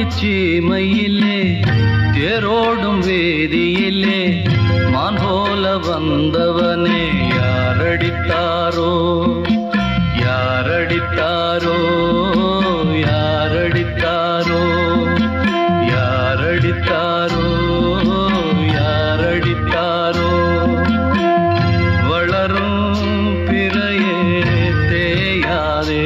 சீமையிலே தேரோடும் வேதியிலே மான் போல வந்தவனே யாரடித்தாரோ யாரடித்தாரோ யாரடித்தாரோ யாரடித்தாரோ யாரடித்தாரோ வளரும் பிறையே தேயாதே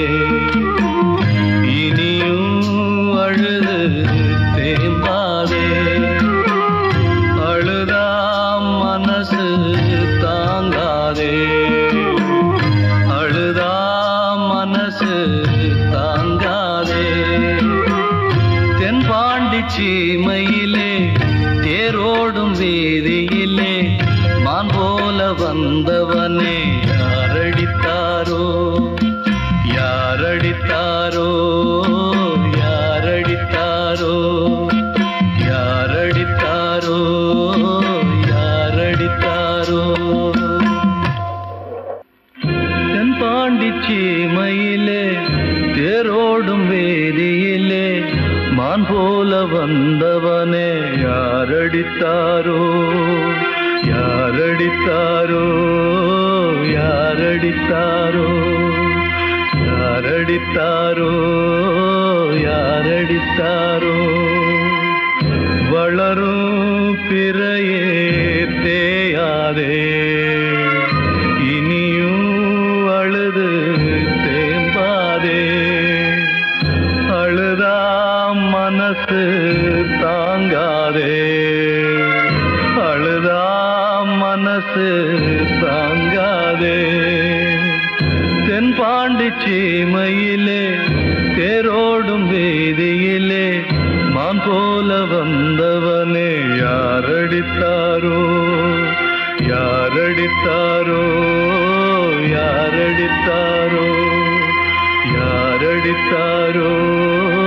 இனியும் அழுது தேம்பாதே அழுதாம் மனசு தாங்காதே அழுதாம் மனசு தாங்காதே தென்பாண்டி சீமையிலே தேரோடும் வீதியிலே மான் போல வந்தவனே யாரடித்தாரோ யாரடித்தாரோ யாரடித்தாரோ யாரடித்தாரோ யாரடித்தாரோ தென்பாண்டி சீமையிலே தேரோடும் வேதியிலே மான் போல வந்தவனே யாரடித்தாரோ யாரடித்தாரோ யாரடித்தாரோ யாரடித்தாரோ யாரடித்தாரோ வளரும் பிறையே தேயாதே இனியும் அழுது தேம்பாதே அழுதாம் மனசு தாங்காதே அழுதாம் மனசு தாங்காதே தென்பாண்டி சீமையிலே தேரோடும் வேதியிலே மான் போல வந்தவனே யாரடித்தாரோ யாரடித்தாரோ யாரடித்தாரோ யாரடித்தாரோ